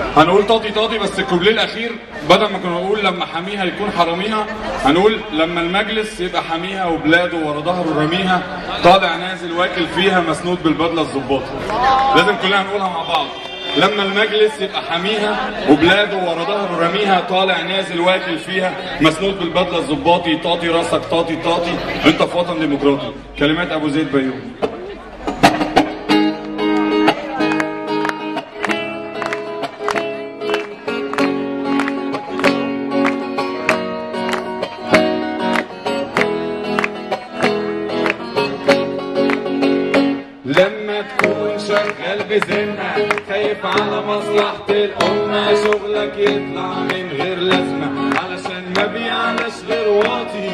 هنقول طاطي طاطي بس الكوبليه الاخير بدل ما كنا نقول لما حاميها يكون حراميها هنقول لما المجلس يبقى حاميها وبلاده ورا ظهره راميها طالع نازل واكل فيها مسنود بالبدله الظباطي لازم كلنا نقولها مع بعض لما المجلس يبقى حاميها وبلاده ورا ظهره راميها طالع نازل واكل فيها مسنود بالبدله الظباطي طاطي راسك طاطي طاطي انت في وطن ديمقراطي كلمات ابو زيد بيومي لما تكون شغال بذمة خايف على مصلحة الأمة شغلك يطلع من غير لازمة علشان ما بيعناش غير واطي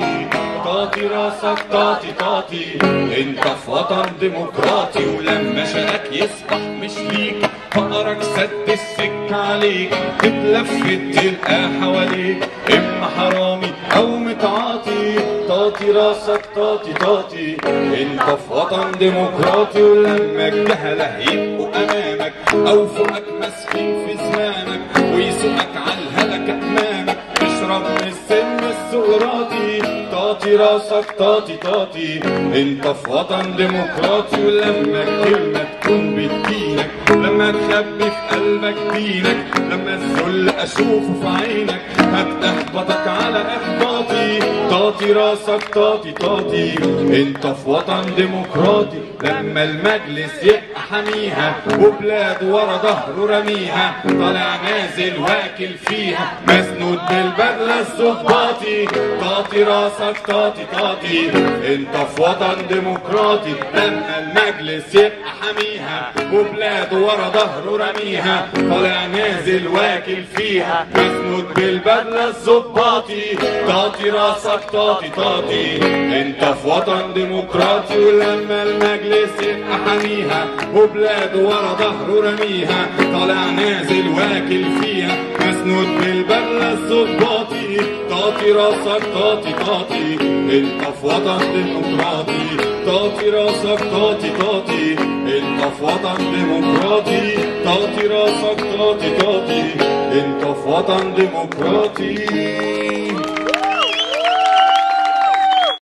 طاطي راسك طاطي طاطي انت في وطن ديمقراطي ولما شقك يصبح مش ليك فقرك سد السكة عليك تتلفت تلقى حواليك اما حرامي او متعاطي طاطي راسك طاطي طاطي انت في وطن ديمقراطي ولما الجهلة يبقوا امامك او فوقك ماسكين في زمانك ويسوقك على الهلكة امامك اشرب من السن السقراطي طاطي راسك طاطي طاطي انت في وطن ديمقراطي ولما الكلمة تكون بتدينك لما تخبي في قلبك دينك لما الذل اشوفه في عينك هتحبطك على احباطي طاطي راسك طاطي طاطي انت في وطن ديمقراطي لما المجلس يبقى حميها وبلاد ورا ظهره رميها طالع نازل واكل فيها مسنود بالبدله الظباطي طاطي راسك طاطي طاطي انت في وطن ديمقراطي لما المجلس يبقى حميها وبلاد ورا ظهره رميها طالع نازل واكل فيها مسنود بالبدله الظباطي طاطي راسك طاطي طاطي انت في وطن ديمقراطي ولما المجلس يبقى حميها وبلاد ورا ظهره رميها طالع نازل واكل فيها مسنود بالبدله الظباطي طاطي راسك طاطي طاطي انت في وطن ديمقراطي طاطي راسك طاطي طاطي انت في وطن ديمقراطي طاطي راسك طاطي طاطي انت في وطن ديمقراطي